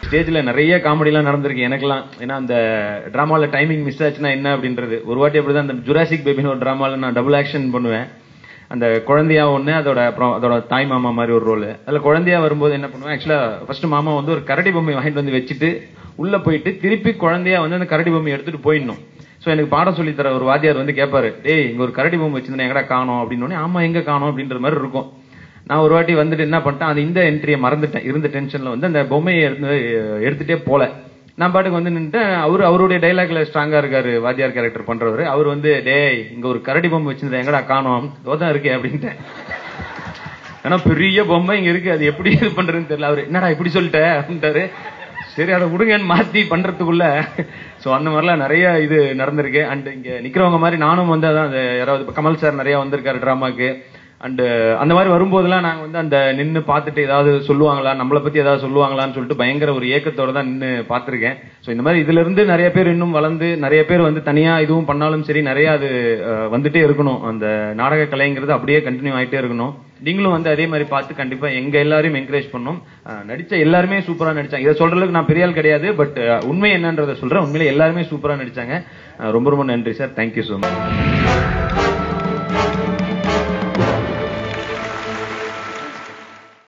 ஸ்டேஜ்ல நிறைய காமெடிலாம் நடந்திருக்கு எனக்கெல்லாம் ஏன்னா அந்த டிராமால டைமிங் மிஸ் ஆச்சுன்னா என்ன அப்படின்றது ஒரு வாட்டி அப்படிதான் அந்த ஜுராசிக் பேபின்னு ஒரு டிராமால நான் டபுள் ஆக்ஷன் பண்ணுவேன் அந்த குழந்தையா ஒண்ணு அதோட அப்புறம் அதோட தாய் மாமா மாதிரி ஒரு ரோல் அதுல குழந்தையா வரும்போது என்ன பண்ணுவேன் ஆக்சுவலா ஃபர்ஸ்ட் மாமா வந்து ஒரு கரடி பொம்மை வாங்கிட்டு வந்து வச்சுட்டு உள்ள போயிட்டு திருப்பி குழந்தையா வந்து அந்த கரடி பொம்மை எடுத்துட்டு போயிடணும் சோ எனக்கு பாடம் சொல்லி தர ஒரு வாத்தியார் வந்து கேட்பாரு டேய் இங்க ஒரு கரடி பொம்மை வச்சிருந்தேன் எங்கடா காணோம் அப்படின்னு உடனே, ஆமா எங்க காணோம் அப்படின்ற மாதிரி இருக்கும் நான் ஒரு வாட்டி வந்துட்டு என்ன பண்ணிட்டேன் அது இந்த என்ட்ரியை மறந்துட்டேன் இருந்த டென்ஷன்ல வந்து அந்த பொம்மையை எடுத்து எடுத்துட்டே போல நான் பாட்டுக்கு வந்து நின்னுட்டேன் அவரு அவருடைய டைலாக்ல ஸ்ட்ராங்கா இருக்காரு வாத்தியார் கேரக்டர் பண்றவரு அவர் வந்து டேய் இங்க ஒரு கரடி பொம்மை வச்சிருந்தேன் எங்கடா காணோம் தான் இருக்கே அப்படின்ட்டேன் ஏன்னா பெரிய பொம்மை இங்க இருக்கு அது எப்படி இது பண்றதுன்னு தெரியல அவரு என்னடா இப்படி சொல்லிட்ட அப்படின்ட்டாரு சரி அதை விடுங்கன்னு மாத்தி பண்றதுக்குள்ள சோ அந்த மாதிரிலாம் நிறைய இது நடந்திருக்கு அண்ட் இங்க நிக்கிறவங்க மாதிரி நானும் வந்து அதான் அந்த யாராவது இப்ப கமல் சார் நிறைய வந்திருக்காரு டிராமாக்கு அண்ட் அந்த மாதிரி வரும்போதெல்லாம் நாங்க வந்து அந்த நின்னு பார்த்துட்டு ஏதாவது சொல்லுவாங்களா நம்மளை பத்தி ஏதாவது சொல்லுவாங்களான்னு சொல்லிட்டு பயங்கர ஒரு ஏக்கத்தோட தான் நின்னு பார்த்திருக்கேன் சோ இந்த மாதிரி இதுல இருந்து நிறைய பேர் இன்னும் வளர்ந்து நிறைய பேர் வந்து தனியா இதுவும் பண்ணாலும் சரி நிறைய அது அஹ், வந்துட்டே இருக்கணும் அந்த நாடக கலைங்கிறது அப்படியே கண்டினியூ ஆயிட்டே இருக்கணும் நீங்களும் வந்து அதே மாதிரி பார்த்து கண்டிப்பா எங்க எல்லாரையும் என்கரேஜ் பண்ணணும் அஹ், நடிச்ச எல்லாருமே சூப்பரா நடிச்சாங்க இதை சொல்றதுக்கு நான் பெரிய ஆள் கிடையாது பட் உண்மை என்னன்றதை சொல்றேன் உண்மையிலே எல்லாருமே சூப்பரா நடிச்சாங்க அஹ், ரொம்ப ரொம்ப நன்றி சார் தேங்க்யூ so மச்